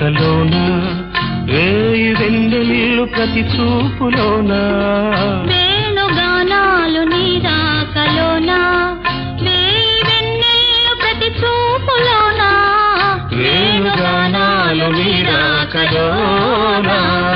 రాకలోన వేయి వెన్నెల్లు ప్రతి చూపులోన వేణుగానాలు నీ రాకలోనా వేయి వెన్నెల్లు ప్రతి చూపులోనా వేణుగానాలు నీ రాకలోన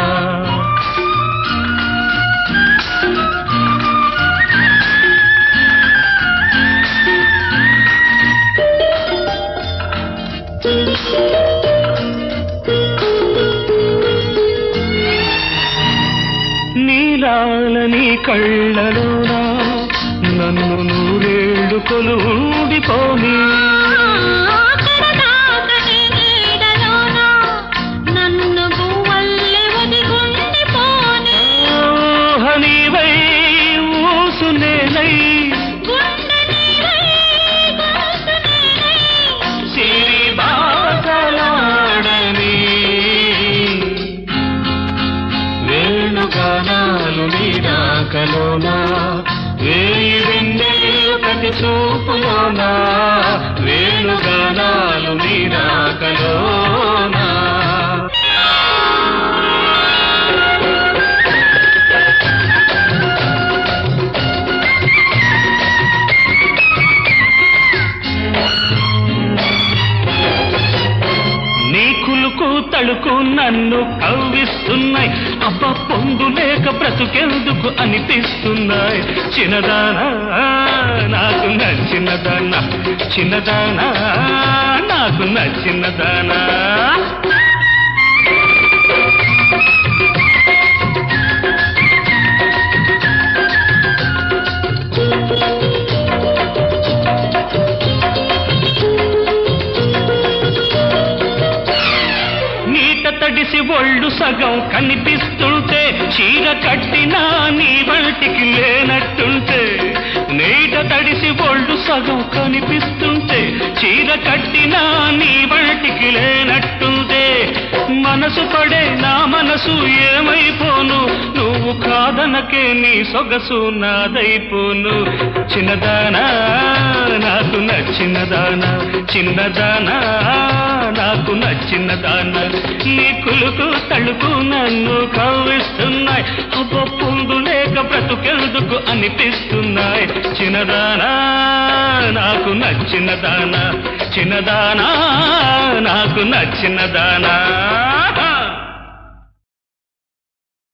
నీలాలని కళ్ళలోన నన్ను నూరేళ్ళు కొలుడిపోని కడదాకని నీడలోనా నన్ను గువ్వల్లె ఒదిగుండిపోని హనీవై ఊసునేనై గుండె నీవై గొంతు నేనై సిరి బాసలాడని వేణుగానాలు నీరాకలోన వేయి వెన్నెల్లు ప్రతి చూపులోన వేణుగానాలు నీరాకలోన నీ కులుకు తళుకు నన్ను కవ్విస్తున్నాయి అబ్బ పొందు లేక బ్రతుకెందుకు అనిపిస్తున్నాయి చిన్నదానా నాకు నచ్చినదానా చిన్నదానా నాకు నచ్చినదానా నీట తడిసి ఒళ్ళు సగం కనిపిస్తుంటే చీర కట్టినా నీ వంటికి లేనట్టుంటే నీట తడిసి ఒళ్ళు సగం కనిపిస్తుంటే చీర కట్టినా నీ వంటికి లేనట్టుంటే మనసు పడే నా మనసు ఏమైపోను నువ్వు కాదనకే నీ సొగసు నాదైపోను చిన్నదానా నాకు నచ్చినదానా చిన్నదానా నాకు నచ్చినదానా నీ కులుకు తళుకు నన్ను కవ్విస్తున్నాయి అబ్బ పొందు లేక బ్రతుకెందుకు అనిపిస్తున్నాయి చిన్నదానా నాకు నచ్చినదానా చిన్నదానా నాకు నచ్చినదానా